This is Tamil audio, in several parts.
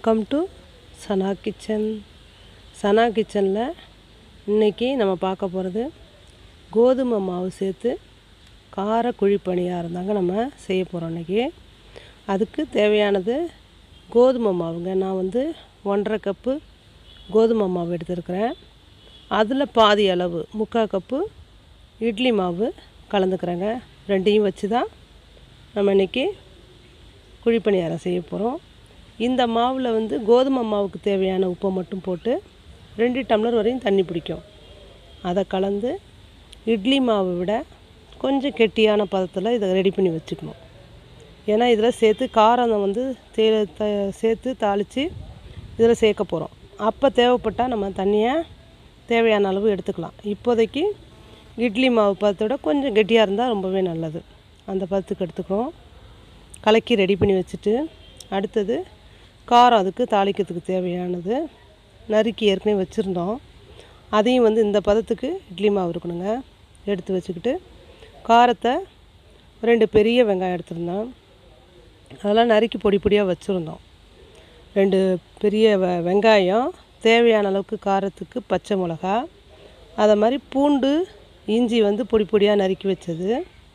welcome to Sana kitchen Sana கிச்சனில் இன்றைக்கி நம்ம பார்க்க போகிறது கோதுமை மாவு சேர்த்து கார குழி பணியாரம் தாங்க நம்ம செய்ய போகிறோம் இன்றைக்கி அதுக்கு தேவையானது கோதுமை மாவுங்க நான் வந்து ஒன்றரை கப்பு கோதுமை மாவு எடுத்துருக்கிறேன் அதில் பாதி அளவு முக்கால் கப்பு இட்லி மாவு கலந்துக்கிறேங்க ரெண்டையும் வச்சு தான் நம்ம இன்றைக்கி குழிப்பணியாரம் செய்ய போகிறோம் இந்த மாவில் வந்து கோதுமை மாவுக்கு தேவையான உப்பை மட்டும் போட்டு ரெண்டு டம்ளர் வரையும் தண்ணி பிடிக்கும் அதை கலந்து இட்லி மாவை விட கொஞ்சம் கெட்டியான பதத்தில் இதை ரெடி பண்ணி வச்சுக்கணும் ஏன்னா இதில் சேர்த்து காரம் வந்து தே த சேர்த்து தாளித்து இதில் சேர்க்க போகிறோம் அப்போ தேவைப்பட்டால் நம்ம தண்ணியை தேவையான அளவு எடுத்துக்கலாம் இப்போதைக்கு இட்லி மாவு பதத்தோட கொஞ்சம் கெட்டியாக இருந்தால் ரொம்பவே நல்லது அந்த பதத்துக்கு எடுத்துக்கிறோம் கலக்கி ரெடி பண்ணி வச்சுட்டு அடுத்தது காரம் அதுக்கு தாளிக்கிறதுக்கு தேவையானது நறுக்கி ஏற்கனவே வச்சுருந்தோம் அதையும் வந்து இந்த பதத்துக்கு இட்லி மாவு இருக்கணுங்க எடுத்து வச்சுக்கிட்டு காரத்தை ரெண்டு பெரிய வெங்காயம் எடுத்திருந்தோம் அதெல்லாம் நறுக்கி பொடி பொடியாக வச்சுருந்தோம் ரெண்டு பெரிய வெ வெங்காயம் தேவையான அளவுக்கு காரத்துக்கு பச்சை மிளகா அதை மாதிரி பூண்டு இஞ்சி வந்து பொடி பொடியாக நறுக்கி வச்சது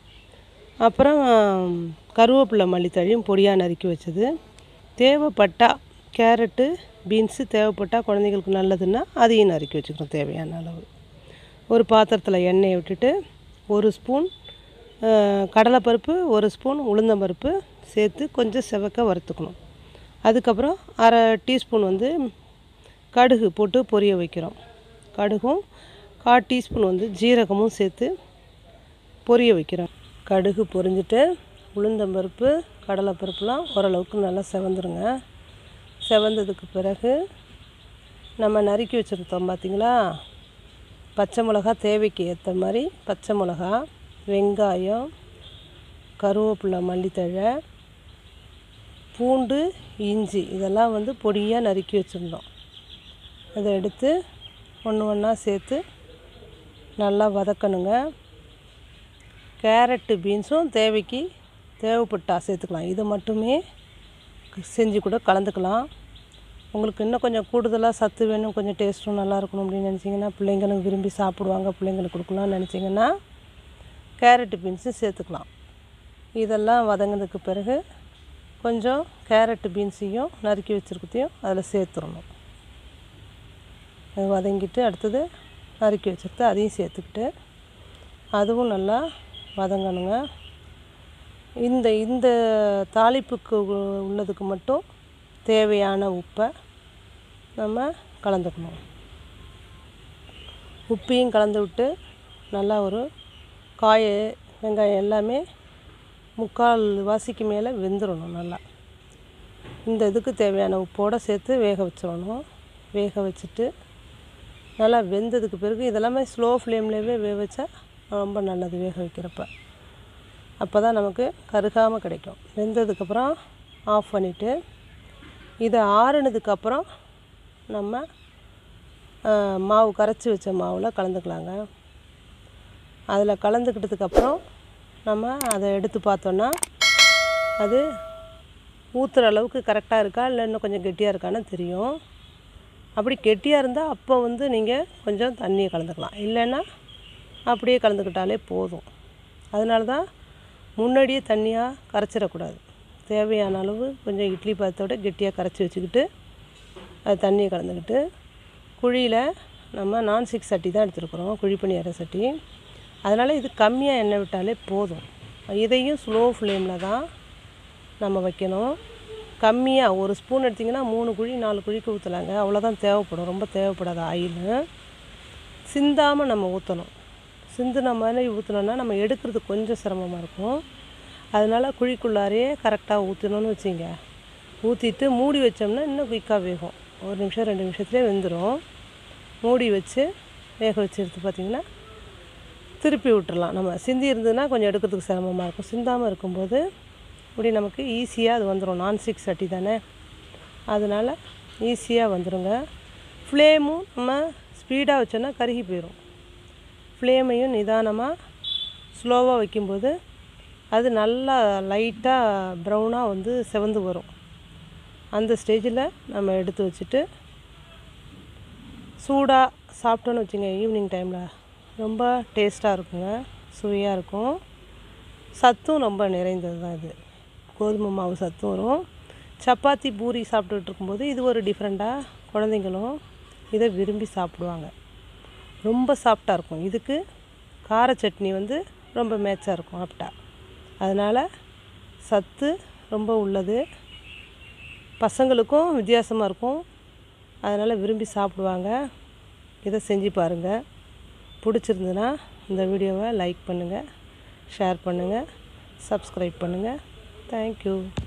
அப்புறம் கருவேப்பிலை மல்லித்தழையும் பொடியாக நறுக்கி வச்சது தேவைப்பட்டா கேரட்டு பீன்ஸு தேவைப்பட்டால் குழந்தைங்களுக்கு நல்லதுன்னா அதையும் நறுக்கி வச்சுக்கணும் தேவையான அளவு ஒரு பாத்திரத்தில் எண்ணெயை விட்டுட்டு ஒரு ஸ்பூன் கடலைப்பருப்பு ஒரு ஸ்பூன் உளுந்தம்பருப்பு சேர்த்து கொஞ்சம் செவக்க வறுத்துக்கணும் அதுக்கப்புறம் அரை டீஸ்பூன் வந்து கடுகு போட்டு பொரிய வைக்கிறோம் கடுகும் கால் டீஸ்பூன் வந்து ஜீரகமும் சேர்த்து பொரிய வைக்கிறோம் கடுகு பொரிஞ்சிட்டு உளுந்தம்பருப்பு கடலைப்பருப்புலாம் ஓரளவுக்கு நல்லா செவந்துருங்க செவந்ததுக்கு பிறகு நம்ம நறுக்கி வச்சுருந்தோம் பார்த்திங்களா பச்சை மிளகா தேவைக்கு ஏற்ற மாதிரி பச்சை மிளகா வெங்காயம் கருவேப்பிலை மல்லித்தழை பூண்டு இஞ்சி இதெல்லாம் வந்து பொடியாக நறுக்கி வச்சுருந்தோம் அதை எடுத்து ஒன்று ஒன்றா சேர்த்து நல்லா வதக்கணுங்க கேரட்டு பீன்ஸும் தேவைக்கு தேவைப்பட்டா சேர்த்துக்கலாம் இது மட்டுமே செஞ்சு கூட கலந்துக்கலாம் உங்களுக்கு இன்னும் கொஞ்சம் கூடுதலாக சத்து வேணும் கொஞ்சம் டேஸ்ட்டும் நல்லா இருக்கணும் அப்படின்னு நினச்சிங்கன்னா பிள்ளைங்களுக்கு விரும்பி சாப்பிடுவாங்க பிள்ளைங்களுக்கு கொடுக்கலாம்னு நினச்சிங்கன்னா கேரட்டு பீன்ஸும் சேர்த்துக்கலாம் இதெல்லாம் வதங்கினதுக்கு பிறகு கொஞ்சம் கேரட்டு பீன்ஸையும் நறுக்கி வச்சுருக்கத்தையும் அதில் சேர்த்துடணும் அது வதங்கிட்டு அடுத்தது நறுக்கி வச்சுருத்து அதையும் சேர்த்துக்கிட்டு அதுவும் நல்லா வதங்கணுங்க இந்த இந்த தாளிப்புக்கு உள்ளதுக்கு மட்டும் தேவையான உப்பை நம்ம கலந்துக்கணும் உப்பையும் கலந்து விட்டு நல்லா ஒரு காய வெங்காயம் எல்லாமே முக்கால் வாசிக்கு மேலே வெந்துடணும் நல்லா இந்த இதுக்கு தேவையான உப்போடு சேர்த்து வேக வச்சிடணும் வேக வச்சுட்டு நல்லா வெந்ததுக்கு பிறகு இதெல்லாமே ஸ்லோ ஃப்ளேம்லேயே வேக வச்சா ரொம்ப நல்லது வேக வைக்கிறப்ப அப்போ தான் நமக்கு கருகாமல் கிடைக்கும் வெந்ததுக்கப்புறம் ஆஃப் பண்ணிவிட்டு இதை ஆறுனதுக்கப்புறம் நம்ம மாவு கரைச்சி வச்ச மாவில் கலந்துக்கலாங்க அதில் கலந்துக்கிட்டதுக்கப்புறம் நம்ம அதை எடுத்து பார்த்தோன்னா அது ஊற்றுற அளவுக்கு கரெக்டாக இருக்கா இல்லை இன்னும் கொஞ்சம் கெட்டியாக இருக்கான்னு தெரியும் அப்படி கெட்டியாக இருந்தால் அப்போ வந்து நீங்கள் கொஞ்சம் தண்ணியை கலந்துக்கலாம் இல்லைன்னா அப்படியே கலந்துக்கிட்டாலே போதும் அதனால தான் முன்னாடியே தண்ணியாக கரைச்சிடக்கூடாது தேவையான அளவு கொஞ்சம் இட்லி பாத்தோட கெட்டியாக கரைச்சி வச்சுக்கிட்டு அது தண்ணியை கலந்துக்கிட்டு குழியில் நம்ம நான்ஸ்டிக் சட்டி தான் எடுத்துருக்குறோம் குழி பணியார சட்டி அதனால் இது கம்மியாக எண்ணெய் விட்டாலே போதும் இதையும் ஸ்லோ ஃப்ளேமில் தான் நம்ம வைக்கணும் கம்மியாக ஒரு ஸ்பூன் எடுத்திங்கன்னா மூணு குழி நாலு குழிக்கு ஊற்றலாங்க அவ்வளோதான் தேவைப்படும் ரொம்ப தேவைப்படாத ஆயில் சிந்தாமல் நம்ம ஊற்றணும் சிந்துன மாதிரி ஊற்றினோன்னா நம்ம எடுக்கிறது கொஞ்சம் சிரமமாக இருக்கும் அதனால் குழிக்குள்ளாரையே கரெக்டாக ஊற்றணும்னு வச்சிங்க ஊற்றிட்டு மூடி வச்சோம்னா இன்னும் குயிக்காக வேகும் ஒரு நிமிஷம் ரெண்டு நிமிஷத்துலேயே வெந்துடும் மூடி வச்சு வேக வச்சு எடுத்து பார்த்திங்கன்னா திருப்பி விட்டுறலாம் நம்ம சிந்தி இருந்ததுன்னா கொஞ்சம் எடுக்கிறதுக்கு சிரமமாக இருக்கும் சிந்தாமல் இருக்கும்போது இப்படி நமக்கு ஈஸியாக அது வந்துடும் நான்ஸ்டிக் சட்டி தானே அதனால் ஈஸியாக வந்துடுங்க ஃப்ளேமும் நம்ம ஸ்பீடாக வச்சோன்னா கருகி போயிடும் ஃப்ளேமையும் நிதானமாக ஸ்லோவாக வைக்கும்போது அது நல்லா லைட்டாக ப்ரௌனாக வந்து செவந்து வரும் அந்த ஸ்டேஜில் நம்ம எடுத்து வச்சுட்டு சூடாக சாப்பிட்டோன்னு வச்சுங்க ஈவினிங் டைமில் ரொம்ப டேஸ்ட்டாக இருக்குங்க சுவையாக இருக்கும் சத்தும் ரொம்ப நிறைந்தது தான் இது கோதுமை மாவு சத்தும் வரும் சப்பாத்தி பூரி சாப்பிட்டுட்டு இருக்கும்போது இது ஒரு டிஃப்ரெண்ட்டாக குழந்தைங்களும் இதை விரும்பி சாப்பிடுவாங்க ரொம்ப சாஃப்டாக இருக்கும் இதுக்கு கார சட்னி வந்து ரொம்ப மேட்சாக இருக்கும் ஆப்டா அதனால் சத்து ரொம்ப உள்ளது பசங்களுக்கும் வித்தியாசமாக இருக்கும் அதனால் விரும்பி சாப்பிடுவாங்க இதை செஞ்சு பாருங்கள் பிடிச்சிருந்துன்னா இந்த வீடியோவை லைக் பண்ணுங்கள் ஷேர் பண்ணுங்கள் சப்ஸ்கிரைப் பண்ணுங்கள் தேங்க்யூ